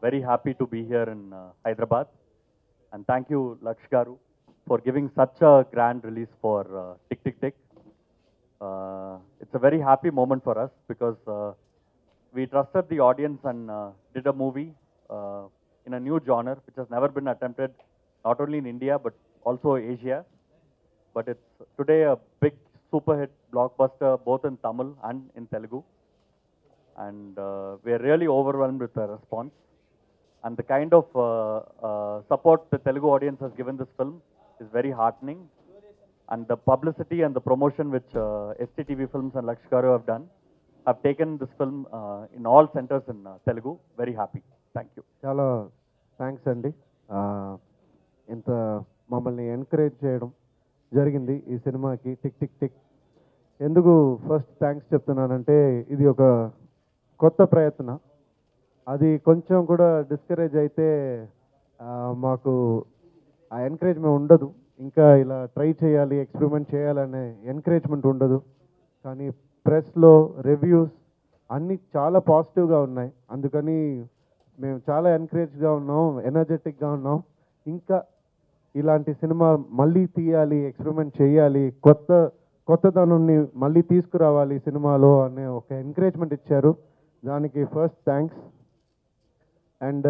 very happy to be here in uh, Hyderabad. And thank you, Laksh Garu, for giving such a grand release for uh, Tick Tick Tick. Uh, it's a very happy moment for us because uh, we trusted the audience and uh, did a movie uh, in a new genre which has never been attempted, not only in India but also Asia. But it's today a big super hit blockbuster both in Tamil and in Telugu. And uh, we are really overwhelmed with the response. And the kind of uh, uh, support the Telugu audience has given this film is very heartening. And the publicity and the promotion which uh, STTV Films and Laksh Garu have done have taken this film uh, in all centers in uh, Telugu. Very happy. Thank you. చాలా thanks అండి ఆ, ఇంత మమ్మల్ని encourage చేయడం జరిగింది ఈ సినిమాకి tick tick tick ఎందుకు ఫస్ట్ థ్యాంక్స్ చెప్తున్నానంటే ఇది ఒక కొత్త ప్రయత్నం అది కొంచెం కూడా డిస్కరేజ్ అయితే ఆ, మాకు ఆ ఎంకరేజ్మెంట్ ఉండదు ఇంకా ఇలా ట్రై చేయాలి ఎక్స్పెరిమెంట్ చేయాలనే ఎంకరేజ్మెంట్ ఉండదు కానీ ప్రెస్లో రివ్యూస్ అన్నీ చాలా పాజిటివ్గా ఉన్నాయి అందుకని మేము చాలా ఎంకరేజ్గా ఉన్నాం ఎనర్జెటిక్గా ఉన్నాం ఇంకా ఇలాంటి సినిమా మళ్ళీ తీయాలి ఎక్స్పెరిమెంట్ చేయాలి కొత్త కొత్తదనాన్ని మళ్ళీ తీసుకురావాలి సినిమాలో అనే ఒక ఎంకరేజ్మెంట్ ఇచ్చారు దానికి ఫస్ట్ థ్యాంక్స్ అండ్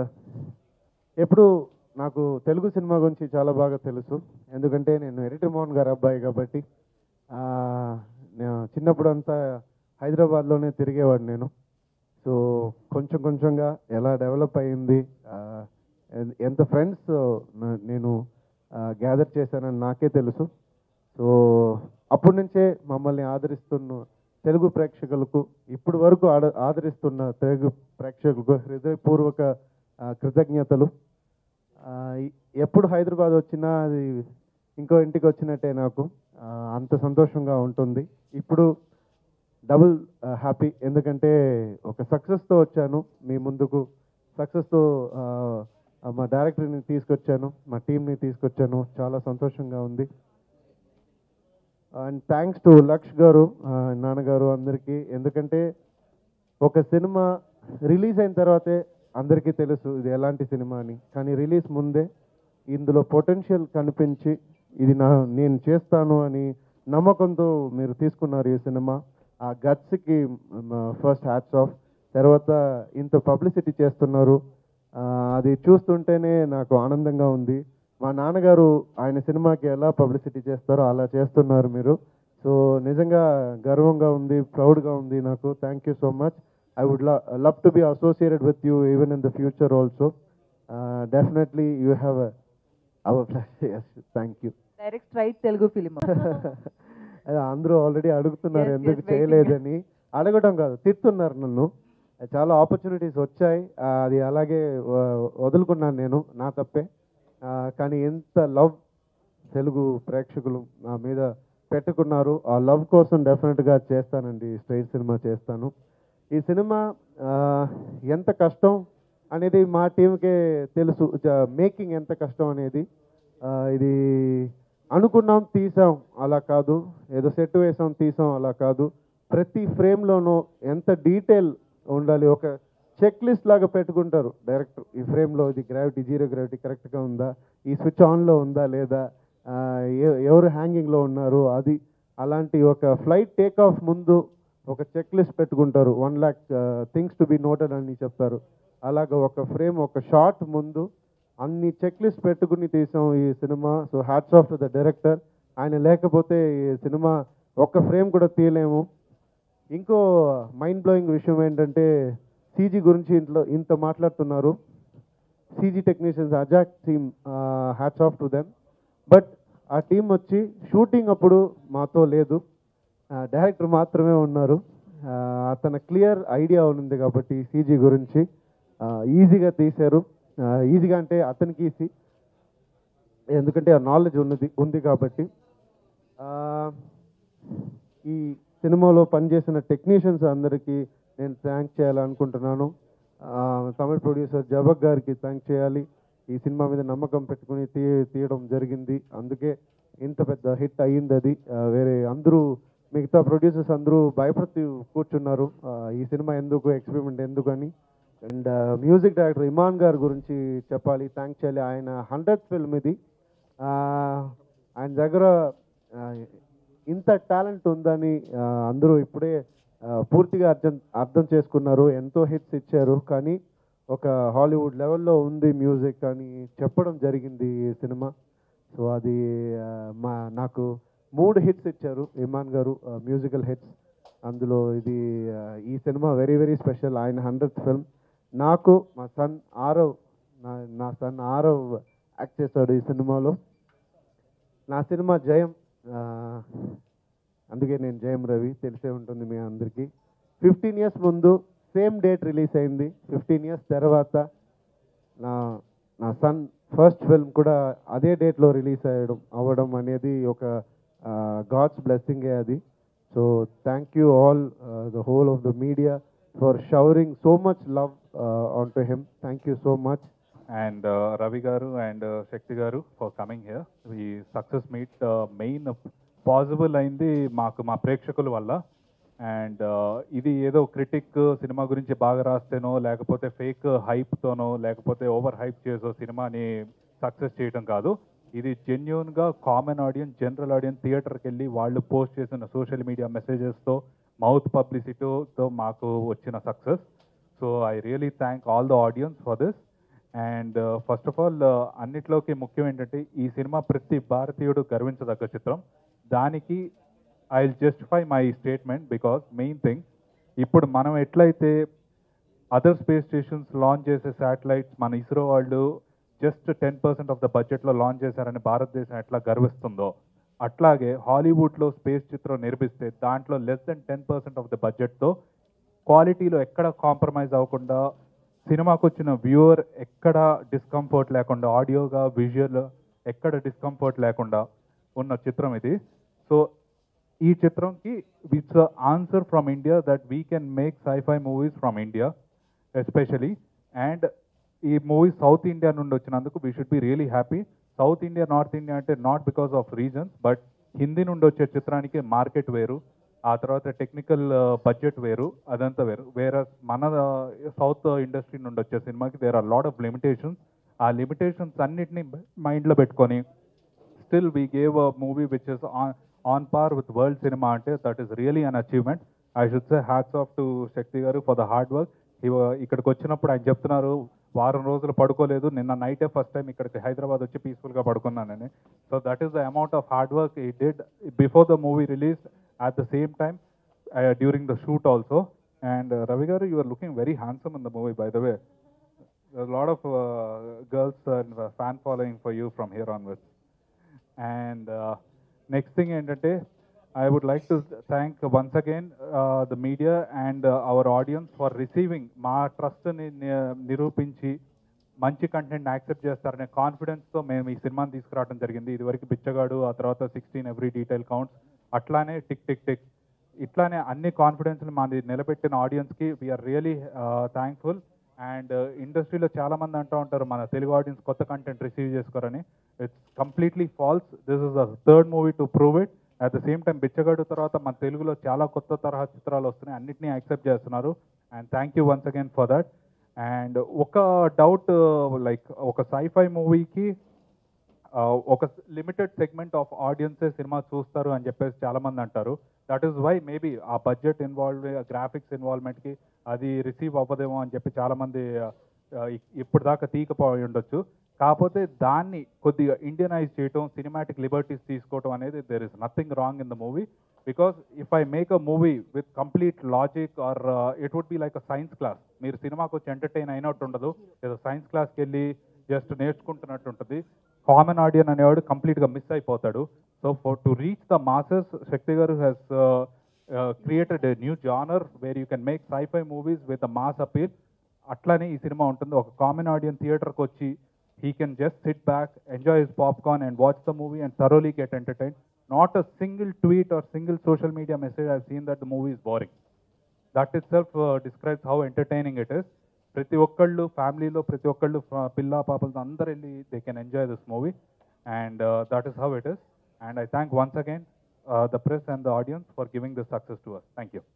ఎప్పుడు నాకు తెలుగు సినిమా గురించి చాలా బాగా తెలుసు ఎందుకంటే నేను ఎరిటి మోహన్ గారి అబ్బాయి కాబట్టి ఆ, నేను చిన్నప్పుడు అంతా హైదరాబాద్లోనే తిరిగేవాడు నేను సో కొంచెం కొంచెంగా ఎలా డెవలప్ అయింది ఆ, ఎన్- ఎంత ఫ్రెండ్స్ నేను గ్యాదర్ చేశానని నాకే తెలుసు సో అప్పటి నుంచే మమ్మల్ని ఆదరిస్తున్న తెలుగు ప్రేక్షకులకు ఇప్పటి వరకు ఆడ ఆదరిస్తున్న తెలుగు ప్రేక్షకులకు హృదయపూర్వక ఆ, కృతజ్ఞతలు ఆ, ఇ- ఎప్పుడు హైదరాబాద్ వచ్చినా అది ఇంకో ఇంటికి వచ్చినట్టే నాకు ఆ, అంత సంతోషంగా ఉంటుంది ఇప్పుడు డబుల్ హ్యాపీ ఎందుకంటే ఒక సక్సెస్తో వచ్చాను మీ ముందుకు సక్సెస్తో మా డైరెక్టర్ని తీసుకొచ్చాను మా టీంని తీసుకొచ్చాను చాలా సంతోషంగా ఉంది అండ్ థ్యాంక్స్ టు లక్ష్ గారు ఆ, నాన్నగారు అందరికీ ఎందుకంటే ఒక సినిమా రిలీజ్ అయిన తర్వాతే అందరికీ తెలుసు ఇది ఎలాంటి సినిమా అని కానీ రిలీజ్ ముందే ఇందులో పొటెన్షియల్ కనిపించి ఇది నా నేను చేస్తాను అని నమ్మకంతో మీరు తీసుకున్నారు ఈ సినిమా ఆ గట్స్కి ఫస్ట్ హ్యాట్స్ ఆఫ్ తర్వాత ఇంత పబ్లిసిటీ చేస్తున్నారు ఆ, అది చూస్తుంటేనే నాకు ఆనందంగా ఉంది మా నాన్నగారు ఆయన సినిమాకి ఎలా పబ్లిసిటీ చేస్తారో అలా చేస్తున్నారు మీరు సో నిజంగా గర్వంగా ఉంది ప్రౌడ్గా ఉంది నాకు thank you so much I would love to be associated with you even in the future also definitely you have our thank you direct right Telugu film అదే అందరూ ఆల్రెడీ అడుగుతున్నారు Yes, ఎందుకు yes, waiting. చేయలేదని అడగడం కాదు తిడుతున్నారు నన్ను చాలా ఆపర్చునిటీస్ వచ్చాయి ఆ, అది అలాగే వ- వదులుకున్నాను నేను నా తప్పే ఆ, కానీ ఎంత లవ్ తెలుగు ప్రేక్షకులు నా మీద పెట్టుకున్నారు ఆ లవ్ కోసం డెఫినెట్గా చేస్తానండి స్ట్రైట్ సినిమా చేస్తాను ఈ సినిమా ఆ, ఎంత కష్టం అనేది మా టీంకే తెలుసు మేకింగ్ ఎంత కష్టం అనేది ఆ, ఇది అనుకున్నాం తీసాం అలా కాదు ఏదో సెట్ వేసాం తీసాం అలా కాదు ప్రతి ఫ్రేమ్లోనూ ఎంత డీటెయిల్ ఉండాలి ఒక చెక్ లిస్ట్ లాగా పెట్టుకుంటారు డైరెక్టర్ ఈ ఫ్రేమ్లో ఇది గ్రావిటీ జీరో గ్రావిటీ కరెక్ట్గా ఉందా ఈ స్విచ్ ఆన్లో ఉందా లేదా ఆ, ఎ- ఎవరు హ్యాంగింగ్లో ఉన్నారు అది అలాంటి ఒక ఫ్లైట్ టేక్ ఆఫ్ ముందు ఒక చెక్ లిస్ట్ పెట్టుకుంటారు one lakh things to be noted అని చెప్తారు అలాగ ఒక ఫ్రేమ్ ఒక షార్ట్ ముందు అన్ని చెక్ లిస్ట్ పెట్టుకుని తీసాం ఈ cinema so hats off to the director ఆయన లేకపోతే ఈ సినిమా ఒక్క ఫ్రేమ్ కూడా తీయలేము ఇంకో మైండ్ బ్లోయింగ్ విషయం ఏంటంటే సీజీ గురించి ఇంట్లో ఇంత మాట్లాడుతున్నారు సీజీ టెక్నీషియన్స్ అజాక్ team hats off to them but ఆ టీం వచ్చి షూటింగ్ అప్పుడు మాతో లేదు డైరెక్టర్ మాత్రమే ఉన్నారు ఆ, అతను క్లియర్ ఐడియా ఉంది కాబట్టి సీజీ గురించి ఈజీగా తీశారు ఈజీగా అంటే అతనికి ఈజీ ఎందుకంటే ఆ నాలెడ్జ్ ఉన్నది ఉంది కాబట్టి ఆ, ఈ సినిమాలో పనిచేసిన టెక్నీషియన్స్ అందరికీ నేను థ్యాంక్ చేయాలనుకుంటున్నాను ఆ, తమిళ ప్రొడ్యూసర్ జబక్ గారికి థ్యాంక్ చేయాలి ఈ సినిమా మీద నమ్మకం పెట్టుకుని తీ తీయడం జరిగింది అందుకే ఇంత పెద్ద హిట్ అయ్యింది అది ఆ, వేరే అందరూ మిగతా ప్రొడ్యూసర్స్ అందరూ భయపడుతూ కూర్చున్నారు ఆ, ఈ సినిమా ఎందుకు ఎక్స్పెరిమెంట్ ఎందుకు అని అండ్ మ్యూజిక్ డైరెక్టర్ ఇమాన్ గారి గురించి చెప్పాలి థ్యాంక్స్ చేయాలి ఆయన హండ్రెడ్ ఫిల్మ్ ఇది ఆ, ఆయన దగ్గర ఆ, ఇంత టాలెంట్ ఉందని ఆ, అందరూ ఇప్పుడే ఆ, పూర్తిగా అర్థం అర్థం చేసుకున్నారు ఎంతో హిట్స్ ఇచ్చారు కానీ ఒక హాలీవుడ్ లెవెల్లో ఉంది మ్యూజిక్ అని చెప్పడం జరిగింది ఈ సినిమా సో అది ఆ, మా నాకు మూడు హిట్స్ ఇచ్చారు ఇమాన్ గారు మ్యూజికల్ హిట్స్ అందులో ఇది ఆ, ఈ సినిమా వెరీ వెరీ స్పెషల్ ఆయన హండ్రెడ్ ఫిల్మ్ నాకు మా సన్ ఆరవ్ నా నా సన్ ఆరవ్ యాక్ట్ చేశాడు ఈ సినిమాలో నా సినిమా జయం ఆ, అందుకే నేను జయం రవి తెలిసే ఉంటుంది మీ అందరికీ ఫిఫ్టీన్ ఇయర్స్ ముందు సేమ్ డేట్ రిలీజ్ అయింది ఫిఫ్టీన్ ఇయర్స్ తర్వాత నా నా సన్ ఫస్ట్ ఫిల్మ్ కూడా అదే డేట్లో రిలీజ్ అయ్యడం అవ్వడం అనేది ఒక గాడ్స్ బ్లెస్సింగే అది so thank you all the whole of the media for showering so much love on to him thank you so much and uh, Ravi Garu and uh, Shakti Garu for coming here. ఈ success meet main possible అయింది మాకు మా ప్రేక్షకుల వల్ల and ఇది ఏదో critic cinema గురించి బాగా రాస్తేనో లేకపోతే ఫేక్ హైప్తోనో లేకపోతే ఓవర్ హైప్ చేసో సినిమాని సక్సెస్ చేయడం కాదు ఇది జెన్యున్గా కామన్ ఆడియన్స్ జనరల్ ఆడియన్స్ థియేటర్కి వెళ్ళి వాళ్ళు పోస్ట్ చేసిన సోషల్ మీడియా మెసేజెస్తో మౌత్ పబ్లిసిటీతో మాకు వచ్చిన success so I really thank all the audience for this and first of all అన్నిట్లోకి ముఖ్యం ఏంటంటే ఈ సినిమా ప్రతి భారతీయుడు గర్వించదగ్గ చిత్రం దానికి I justify my statement because main thing ఇప్పుడు మనం ఎట్లయితే అదర్ స్పేస్ స్టేషన్స్ లాంచ్ చేసే శాటిలైట్స్ మన ఇస్రో వాళ్ళు just ten percent of the బడ్జెట్లో లాంచ్ చేశారని భారతదేశం ఎట్లా గర్విస్తుందో అట్లాగే హాలీవుడ్లో స్పేస్ చిత్రం నిర్మిస్తే దాంట్లో less than ten percent of the బడ్జెట్తో క్వాలిటీలో ఎక్కడ కాంప్రమైజ్ అవ్వకుండా సినిమాకి వచ్చిన వ్యూవర్ ఎక్కడ డిస్కంఫర్ట్ లేకుండా ఆడియోగా విజువల్ ఎక్కడ డిస్కంఫర్ట్ లేకుండా ఉన్న చిత్రం ఇది సో ఈ చిత్రంకి it's answer from India that we can make sci-fi movies from India especially and ఈ మూవీ సౌత్ ఇండియా నుండి వచ్చినందుకు we should be really happy South India North India అంటే not because of reasons but Hindi నుండి వచ్చే చిత్రానికి market వేరు ఆ తర్వాత టెక్నికల్ బడ్జెట్ వేరు అదంతా వేరు వేరే మన సౌత్ ఇండస్ట్రీ నుండి వచ్చే సినిమాకి there are lot of limitations ఆ లిమిటేషన్స్ అన్నిటిని మైండ్లో పెట్టుకొని still we gave a movie which is on on par with world cinema అంటే that is really an achievement I should say hats off to Shakti garu for the hard work ఇక్కడికి వచ్చినప్పుడు ఆయన చెప్తున్నారు వారం రోజులు పడుకోలేదు నిన్న నైటే ఫస్ట్ టైం ఇక్కడికి హైదరాబాద్ వచ్చి పీస్ఫుల్గా పడుకున్నానని so that is the amount of hard work we did before the movie release at the same time during the shoot also and Ravi garu you are looking very handsome in the movie by the way lot of girls and fan following for you from here onwards and next thing ఏంటంటే I would like to thank once again the media and our audience for receiving మా ట్రస్ట్ని నిరూపించి మంచి content accept చేస్తారనే కాన్ఫిడెన్స్తో మేము ఈ సినిమాని తీసుకురావడం జరిగింది ఇదివరకు బిచ్చగాడు ఆ తర్వాత సిక్స్టీన్ ఎవ్రీ డీటెయిల్ కౌంట్స్ అట్లానే టిక్ టిక్ టిక్ ఇట్లానే అన్ని కాన్ఫిడెన్స్ని మాది నిలబెట్టిన ఆడియన్స్కి వీఆర్ రియలీ థ్యాంక్ఫుల్ అండ్ ఇండస్ట్రీలో చాలా మంది అంటూ ఉంటారు మన తెలుగు ఆడియన్స్ కొత్త కంటెంట్ రిసీవ్ చేసుకోరని it's completely false this is the third movie to prove it at the same time Bichagadu తర్వాత మన తెలుగులో చాలా కొత్త తరహా చిత్రాలు వస్తున్నాయి అన్నిటినీ యాక్సెప్ట్ చేస్తున్నారు and thank you once again for that and ఒక డౌట్ లైక్ ఒక సైఫై మూవీకి ఒక లిమిటెడ్ సెగ్మెంట్ ఆఫ్ ఆడియన్సే సినిమా చూస్తారు అని చెప్పేసి చాలా మంది అంటారు దట్ ఈస్ వై మేబీ ఆ బడ్జెట్ ఇన్వాల్వ్ గ్రాఫిక్స్ ఇన్వాల్వ్మెంట్కి అది రిసీవ్ అవ్వదేమో అని చెప్పి చాలా మంది ఇప్పుడు దాకా తీకపోయి ఉండొచ్చు కాకపోతే దాన్ని కొద్దిగా ఇండియనైజ్ చేయటం సినిమాటిక్ లిబర్టీస్ తీసుకోవటం అనేది there is nothing wrong in the movie because if I make a movie with complete logic or it would be like a science class మీరు సినిమాకి వచ్చి ఎంటర్టైన్ అయినట్టు ఉండదు ఏదో సైన్స్ క్లాస్కి వెళ్ళి జస్ట్ నేర్చుకుంటున్నట్టు ఉంటుంది కామన్ ఆడియన్ అనేవాడు కంప్లీట్గా మిస్ అయిపోతాడు so for to reach the masses Shakti garu has created new genre where you can make sci-fi movies with mass appeal అట్లానే ఈ సినిమా ఉంటుంది ఒక కామన్ ఆడియన్ థియేటర్కి వచ్చి he can just sit back, enjoy his popcorn, and watch the movie and thoroughly get entertained. Not a single tweet or single social media message I've seen that the movie is boring. That itself uh, describes how entertaining it is. ప్రతి ఒక్కళ్ళు ఫ్యామిలీలో ప్రతి ఒక్కళ్ళు పిల్ల పాపలతో అందరు వెళ్ళి they can enjoy this movie and that is how it is and I thank once again the press and the audience for giving this success to us thank you